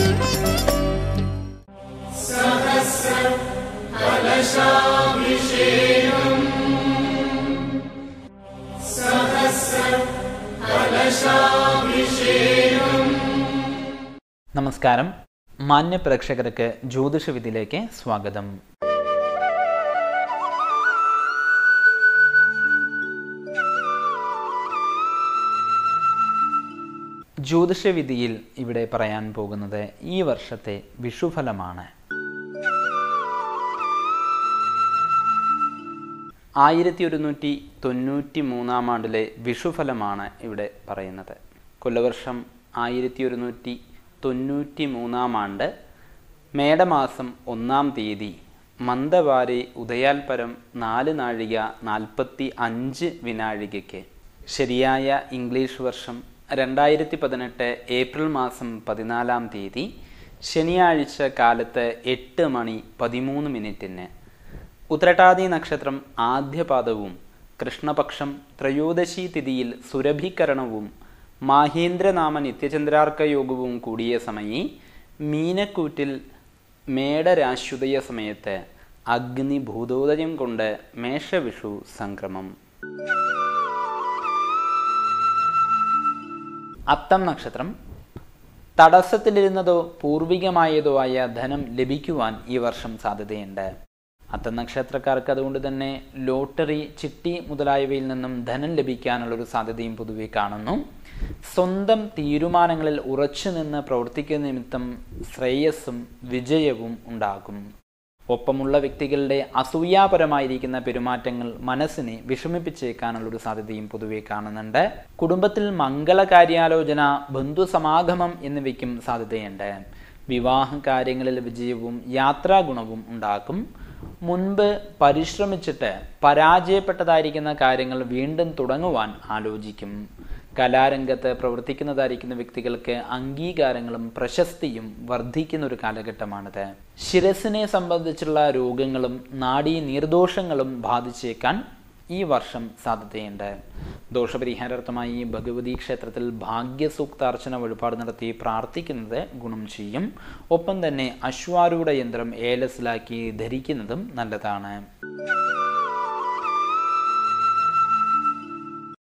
നമസ്കാരം മാന്യ പ്രേക്ഷകർക്ക് ജ്യോതിഷവിധിയിലേക്ക് സ്വാഗതം ജ്യോതിഷവിധിയിൽ ഇവിടെ പറയാൻ പോകുന്നത് ഈ വർഷത്തെ വിഷുഫലമാണ് ആയിരത്തി ഒരുന്നൂറ്റി തൊണ്ണൂറ്റി മൂന്നാം ആണ്ടിലെ വിഷുഫലമാണ് ഇവിടെ പറയുന്നത് കൊല്ലവർഷം ആയിരത്തി ഒരുന്നൂറ്റി തൊണ്ണൂറ്റി മൂന്നാം ആണ്ട് മേടമാസം ഒന്നാം തീയതി മന്ദവാരി ഉദയാൽപരം നാല് നാഴിക നാൽപ്പത്തി അഞ്ച് വിനാഴികയ്ക്ക് ശരിയായ ഇംഗ്ലീഷ് വർഷം രണ്ടായിരത്തി പതിനെട്ട് ഏപ്രിൽ മാസം പതിനാലാം തീയതി ശനിയാഴ്ച കാലത്ത് എട്ട് മണി പതിമൂന്ന് മിനിറ്റിന് ഉത്രട്ടാദി നക്ഷത്രം ആദ്യപാദവും കൃഷ്ണപക്ഷം ത്രയോദശി തിഥിയിൽ സുരഭികരണവും മാഹേന്ദ്രനാമ നിത്യചന്ദ്രാർക്ക യോഗവും കൂടിയ സമയി മീനക്കൂറ്റിൽ മേടരാശ്യുദയ സമയത്ത് അഗ്നി ഭൂതോദയം കൊണ്ട് മേഷവിഷു സംക്രമം അത്തം നക്ഷത്രം തടസ്സത്തിലിരുന്നതോ പൂർവികമായതോ ആയ ധനം ലഭിക്കുവാൻ ഈ വർഷം സാധ്യതയുണ്ട് അത്തം നക്ഷത്രക്കാർക്ക് അതുകൊണ്ട് തന്നെ ലോട്ടറി ചിട്ടി മുതലായവയിൽ നിന്നും ധനം ലഭിക്കാനുള്ളൊരു സാധ്യതയും പൊതുവെ കാണുന്നു സ്വന്തം തീരുമാനങ്ങളിൽ ഉറച്ചു നിന്ന് പ്രവർത്തിക്കുന്ന നിമിത്തം ശ്രേയസ്സും വിജയവും ഉണ്ടാകും ഒപ്പമുള്ള വ്യക്തികളുടെ അസൂയാപരമായിരിക്കുന്ന പെരുമാറ്റങ്ങൾ മനസ്സിനെ വിഷമിപ്പിച്ചേക്കാനുള്ളൊരു സാധ്യതയും പൊതുവെ കാണുന്നുണ്ട് കുടുംബത്തിൽ മംഗളകാര്യാലോചന ബന്ധുസമാഗമം എന്നിവയ്ക്കും സാധ്യതയുണ്ട് വിവാഹ കാര്യങ്ങളിൽ വിജയവും യാത്രാഗുണവും ഉണ്ടാക്കും മുൻപ് പരിശ്രമിച്ചിട്ട് പരാജയപ്പെട്ടതായിരിക്കുന്ന കാര്യങ്ങൾ വീണ്ടും തുടങ്ങുവാൻ ആലോചിക്കും കലാരംഗത്ത് പ്രവർത്തിക്കുന്നതായിരിക്കുന്ന വ്യക്തികൾക്ക് അംഗീകാരങ്ങളും പ്രശസ്തിയും വർദ്ധിക്കുന്ന ഒരു കാലഘട്ടമാണിത് ശിരസിനെ സംബന്ധിച്ചുള്ള രോഗങ്ങളും നാഡീ നീർദോഷങ്ങളും ബാധിച്ചേക്കാൻ ഈ വർഷം സാധ്യതയുണ്ട് ദോഷപരിഹാരാർത്ഥമായി ഭഗവതി ക്ഷേത്രത്തിൽ ഭാഗ്യസൂക്താർച്ചന വഴിപാട് നടത്തി പ്രാർത്ഥിക്കുന്നത് ഗുണം ചെയ്യും ഒപ്പം തന്നെ അശ്വാരൂഢ യന്ത്രം ഏലസിലാക്കി ധരിക്കുന്നതും നല്ലതാണ്